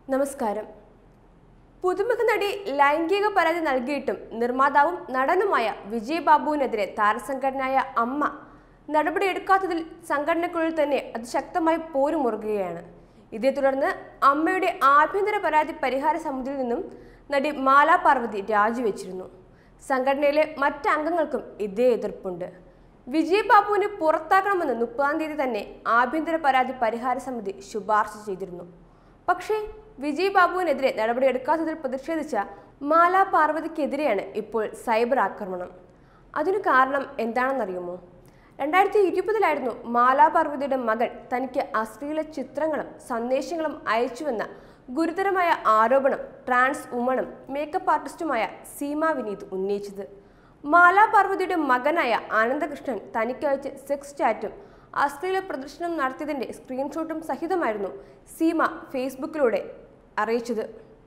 നമസ്കാരം പുതുമുഖ നടി ലൈംഗിക പരാതി നൽകിയിട്ടും നിർമ്മാതാവും നടനുമായ വിജയ് ബാബുവിനെതിരെ താരസംഘടനയായ അമ്മ നടപടിയെടുക്കാത്തതിൽ സംഘടനയ്ക്കുള്ളിൽ തന്നെ അതിശക്തമായി പോരുമുറുകയാണ് ഇതേ തുടർന്ന് അമ്മയുടെ ആഭ്യന്തര പരാതി പരിഹാര സമിതിയിൽ നിന്നും നടി മാല പാർവതി രാജിവെച്ചിരുന്നു സംഘടനയിലെ മറ്റ് അംഗങ്ങൾക്കും ഇതേ എതിർപ്പുണ്ട് വിജയ് ബാബുവിനെ പുറത്താക്കണമെന്ന് മുപ്പതാം തീയതി തന്നെ ആഭ്യന്തര പരാതി പരിഹാര സമിതി ശുപാർശ ചെയ്തിരുന്നു പക്ഷേ വിജയ് ബാബുവിനെതിരെ നടപടിയെടുക്കാത്തതിൽ പ്രതിഷേധിച്ച മാല പാർവതിക്കെതിരെയാണ് ഇപ്പോൾ സൈബർ ആക്രമണം അതിനു കാരണം എന്താണെന്നറിയുമോ രണ്ടായിരത്തി ഇരുപതിലായിരുന്നു മാല പാർവതിയുടെ മകൾ തനിക്ക് അശ്ലീല ചിത്രങ്ങളും സന്ദേശങ്ങളും അയച്ചുവെന്ന ഗുരുതരമായ ആരോപണം ട്രാൻസ് വുമണും മേക്കപ്പ് ആർട്ടിസ്റ്റുമായ സീമ വിനീത് ഉന്നയിച്ചത് മാല പാർവതിയുടെ മകനായ ആനന്ദകൃഷ്ണൻ തനിക്ക് അയച്ച് സെക്സ് ചാറ്റും അശ്ലീല പ്രദർശനം നടത്തിയതിന്റെ സ്ക്രീൻഷോട്ടും സഹിതമായിരുന്നു സീമ ഫേസ്ബുക്കിലൂടെ അറിയിച്ചത്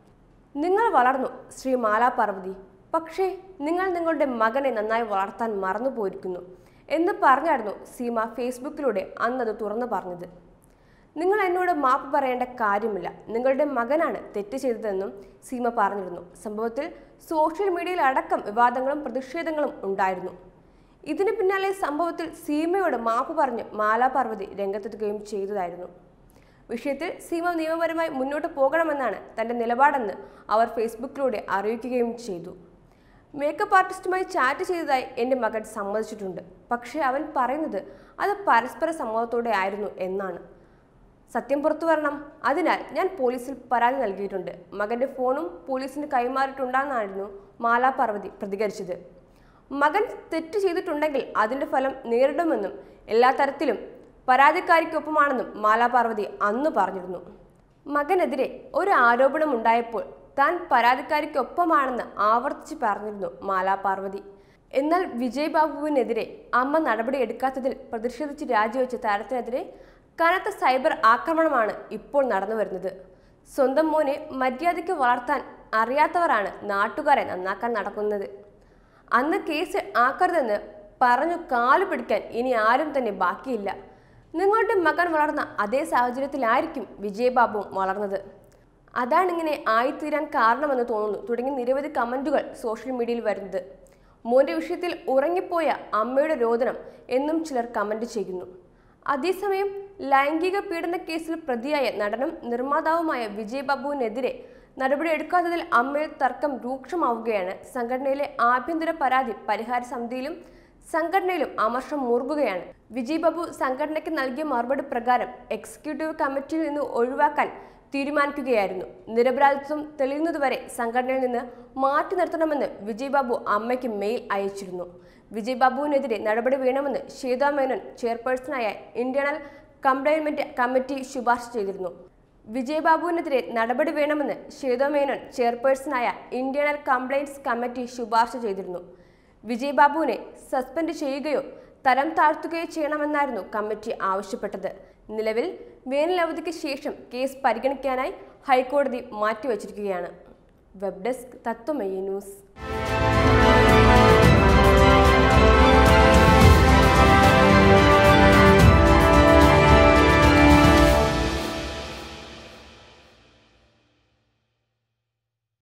നിങ്ങൾ വളർന്നു ശ്രീ മാല പാർവതി പക്ഷേ നിങ്ങൾ നിങ്ങളുടെ മകനെ നന്നായി വളർത്താൻ മറന്നുപോയിരിക്കുന്നു എന്ന് പറഞ്ഞായിരുന്നു സീമ ഫേസ്ബുക്കിലൂടെ അന്നത് തുറന്നു പറഞ്ഞത് നിങ്ങൾ എന്നോട് മാപ്പ് പറയേണ്ട കാര്യമില്ല നിങ്ങളുടെ മകനാണ് തെറ്റ് ചെയ്തതെന്നും സീമ പറഞ്ഞിരുന്നു സംഭവത്തിൽ സോഷ്യൽ മീഡിയയിൽ അടക്കം വിവാദങ്ങളും പ്രതിഷേധങ്ങളും ഉണ്ടായിരുന്നു ഇതിന് പിന്നാലെ സംഭവത്തിൽ സീമയോട് മാപ്പ് പറഞ്ഞ് മാലാ പാർവതി രംഗത്തെത്തുകയും ചെയ്തതായിരുന്നു വിഷയത്തിൽ സീമ നിയമപരമായി മുന്നോട്ട് പോകണമെന്നാണ് തന്റെ നിലപാടെന്ന് അവർ ഫേസ്ബുക്കിലൂടെ അറിയിക്കുകയും ചെയ്തു മേക്കപ്പ് ആർട്ടിസ്റ്റുമായി ചാറ്റ് ചെയ്തതായി എൻ്റെ മകൻ സമ്മതിച്ചിട്ടുണ്ട് പക്ഷേ അവൻ പറയുന്നത് അത് പരസ്പര സമ്മതത്തോടെ ആയിരുന്നു എന്നാണ് സത്യം പുറത്തു വരണം അതിനാൽ ഞാൻ പോലീസിൽ പരാതി നൽകിയിട്ടുണ്ട് മകന്റെ ഫോണും പോലീസിന് കൈമാറിയിട്ടുണ്ടെന്നായിരുന്നു മാലാ പാർവതി പ്രതികരിച്ചത് മകൻ തെറ്റ് ചെയ്തിട്ടുണ്ടെങ്കിൽ അതിന്റെ ഫലം നേരിടുമെന്നും എല്ലാ തരത്തിലും പരാതിക്കാരിക്കൊപ്പമാണെന്നും മാലാ പാർവതി അന്ന് പറഞ്ഞിരുന്നു മകനെതിരെ ഒരു ആരോപണം ഉണ്ടായപ്പോൾ താൻ പരാതിക്കാരിക്കൊപ്പമാണെന്ന് ആവർത്തിച്ച് പറഞ്ഞിരുന്നു മാലാ പാർവതി എന്നാൽ വിജയ് ബാബുവിനെതിരെ അമ്മ നടപടിയെടുക്കാത്തതിൽ പ്രതിഷേധിച്ച് രാജിവെച്ച താരത്തിനെതിരെ കനത്ത സൈബർ ആക്രമണമാണ് ഇപ്പോൾ നടന്നു വരുന്നത് സ്വന്തം മോനെ മര്യാദയ്ക്ക് വളർത്താൻ അറിയാത്തവരാണ് നാട്ടുകാരെ നന്നാക്കാൻ നടക്കുന്നത് അന്ന് കേസ് ആക്കരുതെന്ന് പറഞ്ഞു കാലു പിടിക്കാൻ ഇനി ആരും തന്നെ ബാക്കിയില്ല നിങ്ങളുടെ മകൻ വളർന്ന അതേ സാഹചര്യത്തിലായിരിക്കും വിജയബാബുവും വളർന്നത് അതാണിങ്ങനെ ആയിത്തീരാൻ കാരണമെന്ന് തോന്നുന്നു തുടങ്ങി നിരവധി കമന്റുകൾ സോഷ്യൽ മീഡിയയിൽ വരുന്നത് മോന്റെ വിഷയത്തിൽ ഉറങ്ങിപ്പോയ അമ്മയുടെ രോദനം എന്നും ചിലർ കമന്റ് ചെയ്യുന്നു അതേസമയം ലൈംഗിക പീഡന കേസിൽ പ്രതിയായ നടനും നിർമ്മാതാവുമായ വിജയ് ബാബുവിനെതിരെ നടപടിയെടുക്കാത്തതിൽ അമ്മയിൽ തർക്കം രൂക്ഷമാവുകയാണ് സംഘടനയിലെ ആഭ്യന്തര പരാതി പരിഹാര സമിതിയിലും സംഘടനയിലും അമർഷം മുറുകുകയാണ് വിജയ് ബാബു സംഘടനയ്ക്ക് നൽകിയ മറുപടി പ്രകാരം എക്സിക്യൂട്ടീവ് കമ്മിറ്റിയിൽ നിന്ന് ഒഴിവാക്കാൻ തീരുമാനിക്കുകയായിരുന്നു നിരപരാധിത്വം തെളിയുന്നതുവരെ സംഘടനയിൽ നിന്ന് മാറ്റി നിർത്തണമെന്ന് വിജയ് ബാബു അമ്മയ്ക്ക് മെയിൽ അയച്ചിരുന്നു വിജയ് ബാബുവിനെതിരെ നടപടി വേണമെന്ന് ശ്വേതാ മേനോൻ ചെയർപേഴ്സണായ ഇന്റേണൽ കംപ്ലൈൻമെന്റ് കമ്മിറ്റി ശുപാർശ ചെയ്തിരുന്നു വിജയ് ബാബുവിനെതിരെ നടപടി വേണമെന്ന് ശ്വേതാ മേനോൻ ചെയർപേഴ്സണായ ഇന്റേണൽ കംപ്ലൈൻറ്റ്സ് കമ്മിറ്റി ശുപാർശ ചെയ്തിരുന്നു വിജയ് ബാബുവിനെ സസ്പെൻഡ് ചെയ്യുകയോ തരം താഴ്ത്തുകയോ ചെയ്യണമെന്നായിരുന്നു കമ്മിറ്റി ആവശ്യപ്പെട്ടത് നിലവിൽ വേനലവധിക്ക് ശേഷം കേസ് പരിഗണിക്കാനായി ഹൈക്കോടതി മാറ്റിവച്ചിരിക്കുകയാണ് വെബ് ഡെസ്ക് തത്വമയി ന്യൂസ്